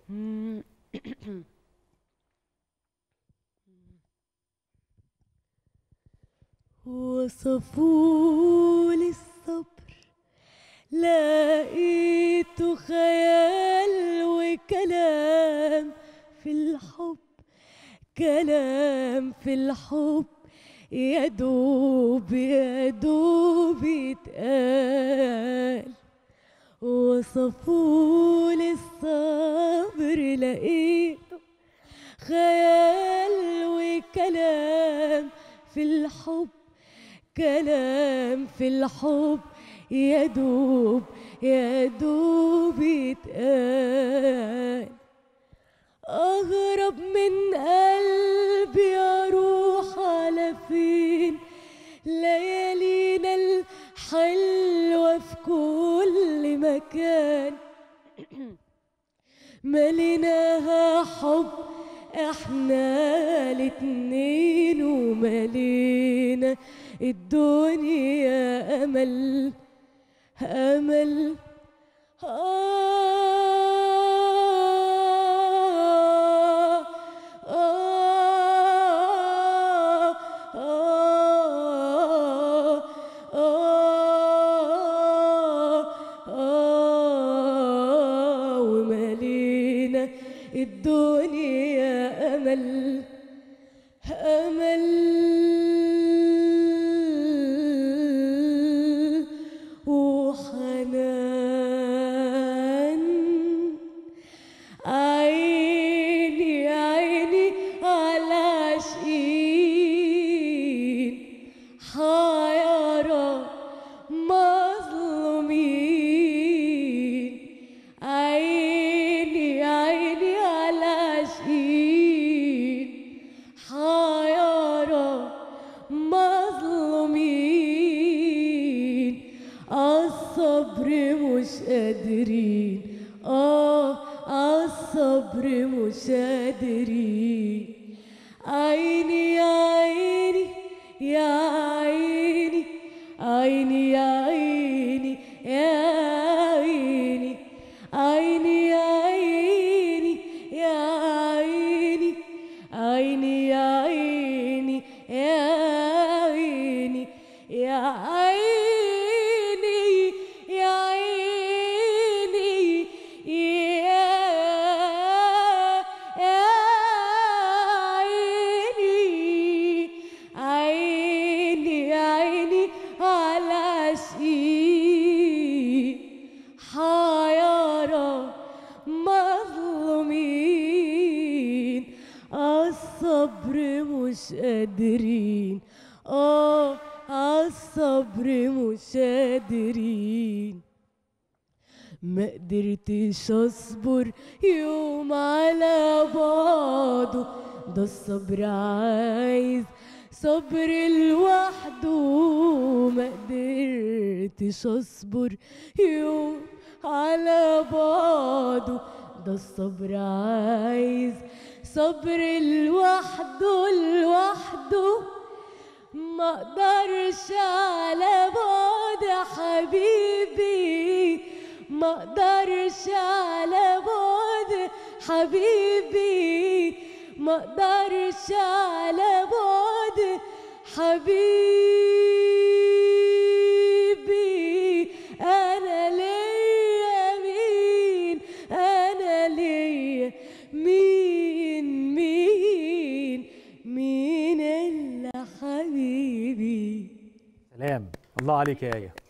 وصفوا لي الصبر لقيته خيال وكلام في الحب كلام في الحب يا دوب يا دوب يتقال وصفوا لي الصبر لقيته خيال وكلام في الحب كلام في الحب يا دوب يا دوب يتقال أغرب من قلبي أروح على فين ليالينا الحلوة في كل مكان مليناها حب احنا الاتنين وملينا الدنيا امل امل آه آه آه آه آه ومالينا الدنيا أمل أمل وحنان عيني عيني على عاشقين حيرة مظلومين عيني عيني على عاشقين حيرة مظلومين عالصبر مش قادرين اه عالصبر مش قادرين عيني يا عيني يا عيني عيني يا عيني يا عيني عيني يا عيني يا عيني عيني يا عيني يا عيني يا عيني يا عيني يا يا عيني عيني عيني على شيء حيرة مظلومين الصبر مش قادرين اه الصبر مش قادرين ما قدرتش اصبر يوم على بعضه ده الصبر عايز صبر لوحده ما قدرتش اصبر يوم على بعضه ده الصبر عايز صبر لوحده لوحده ما اقدرش على بعد حبيبي ما اقدرش على بعد حبيبي ما اقدرش على بعد حبيبي انا ليا مين انا ليا مين مين مين الا حبيبي سلام الله عليك يا ايه